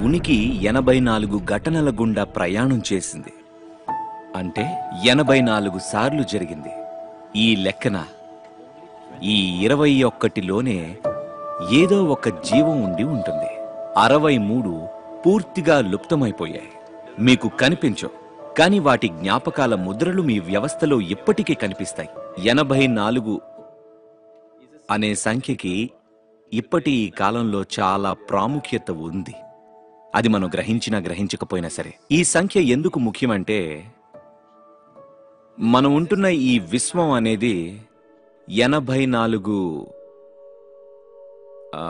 ఉనికి ఎనభై నాలుగు ఘటనల గుండా ప్రయాణం చేసింది అంటే ఎనభై నాలుగు సార్లు జరిగింది ఈ లెక్కన ఈ ఇరవై ఒక్కటిలోనే ఏదో ఒక జీవం ఉండి ఉంటుంది అరవై మూడు పూర్తిగా లుప్తమైపోయాయి మీకు కనిపించవు కాని వాటి జ్ఞాపకాల ముద్రలు మీ వ్యవస్థలో ఇప్పటికీ కనిపిస్తాయి ఎనభై నాలుగు అనే సంఖ్యకి ఇప్పటి ఈ కాలంలో చాలా ప్రాముఖ్యత ఉంది అది మనం గ్రహించినా గ్రహించకపోయినా సరే ఈ సంఖ్య ఎందుకు ముఖ్యమంటే మనం ఉంటున్న ఈ విశ్వం అనేది ఎనభై నాలుగు ఆ,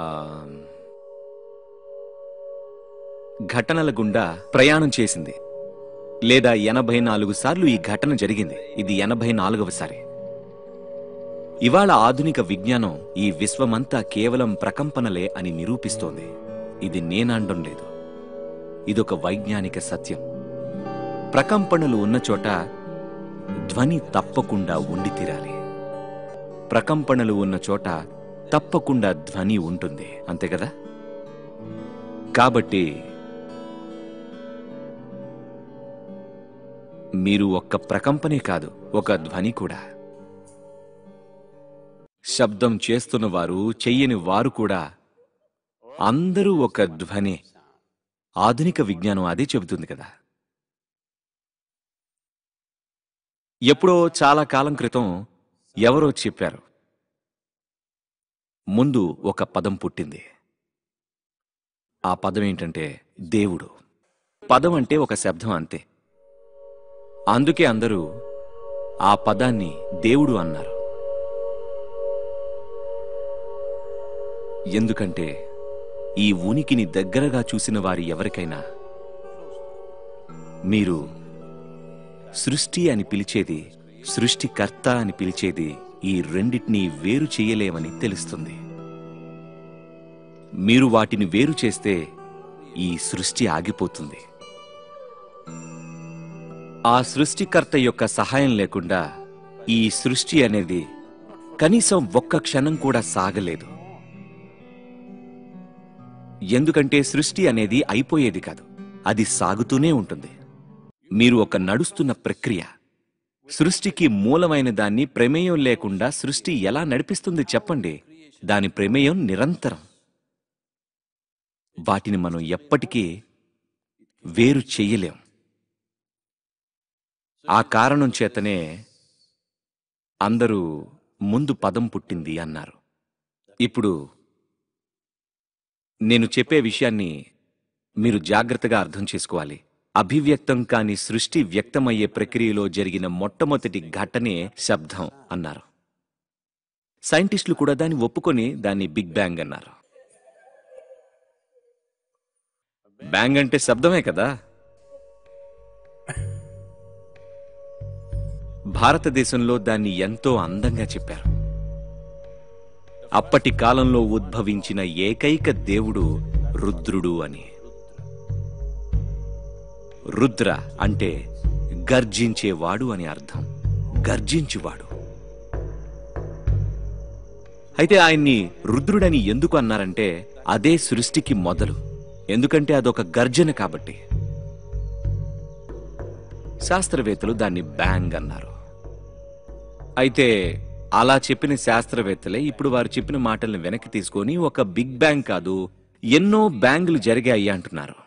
ఘటనల గుండా ప్రయాణం చేసింది లేదా ఎనభై నాలుగు సార్లు ఈ ఘటన జరిగింది ఇది ఎనభై నాలుగవసారి ఇవాళ ఆధునిక విజ్ఞానం ఈ విశ్వమంతా కేవలం ప్రకంపనలే అని నిరూపిస్తోంది ఇది నేనండం లేదు ఇదొక వైజ్ఞానిక సత్యం ప్రకంపనలు ఉన్న చోట ధ్వని తప్పకుండా ఉండి తీరాలి ప్రకంపనలు ఉన్న చోట తప్పకుండా ధ్వని ఉంటుంది అంతే కదా కాబట్టి మీరు ఒక్క ప్రకంపనే కాదు ఒక ధ్వని కూడా శబ్దం చేస్తున్న వారు చెయ్యని వారు కూడా అందరూ ఒక ధ్వని ఆధునిక విజ్ఞానం అదే చెబుతుంది కదా ఎప్పుడో చాలా కాలం క్రితం ఎవరో చెప్పారు ముందు ఒక పదం పుట్టింది ఆ పదం ఏంటంటే దేవుడు పదం అంటే ఒక శబ్దం అంతే అందుకే అందరూ ఆ పదాన్ని దేవుడు అన్నారు ఎందుకంటే ఈ ఉనికిని దగ్గరగా చూసిన వారి ఎవరికైనా మీరు సృష్టి అని పిలిచేది సృష్టికర్త అని పిలిచేది ఈ రెండిటినీ వేరు చేయలేమని తెలుస్తుంది మీరు వాటిని వేరు చేస్తే ఈ సృష్టి ఆగిపోతుంది ఆ సృష్టికర్త యొక్క సహాయం లేకుండా ఈ సృష్టి అనేది కనీసం ఒక్క క్షణం కూడా సాగలేదు ఎందుకంటే సృష్టి అనేది అయిపోయేది కాదు అది సాగుతూనే ఉంటుంది మీరు ఒక నడుస్తున్న ప్రక్రియ సృష్టికి మూలమైన దాన్ని ప్రమేయం లేకుండా సృష్టి ఎలా నడిపిస్తుంది చెప్పండి దాని ప్రమేయం నిరంతరం వాటిని మనం ఎప్పటికీ వేరు చెయ్యలేం ఆ కారణం చేతనే అందరూ ముందు పదం పుట్టింది అన్నారు ఇప్పుడు నేను చెప్పే విషయాన్ని మీరు జాగ్రత్తగా అర్థం చేసుకోవాలి అభివ్యక్తం కాని సృష్టి వ్యక్తమయ్యే ప్రక్రియలో జరిగిన మొట్టమొదటి ఘటనే శబ్దం అన్నారు సైంటిస్టులు కూడా దాన్ని ఒప్పుకొని దాన్ని బిగ్ బ్యాంగ్ అన్నారు బ్యాంగ్ అంటే శబ్దమే కదా భారతదేశంలో దాన్ని ఎంతో అందంగా చెప్పారు అప్పటి కాలంలో ఉద్భవించిన ఏకైక దేవుడు రుద్రుడు అని రుద్ర అంటే గర్జించేవాడు అని అర్థం గర్జించువాడు అయితే ఆయన్ని రుద్రుడని ఎందుకు అన్నారంటే అదే సృష్టికి మొదలు ఎందుకంటే అదొక గర్జన కాబట్టి శాస్త్రవేత్తలు దాన్ని బ్యాంగ్ అన్నారు అయితే అలా చెప్పిన శాస్త్రవేత్తలే ఇప్పుడు వారు చెప్పిన మాటల్ని వెనక్కి తీసుకొని ఒక బిగ్ బ్యాంగ్ కాదు ఎన్నో బ్యాంగులు జరిగాయి అంటున్నారు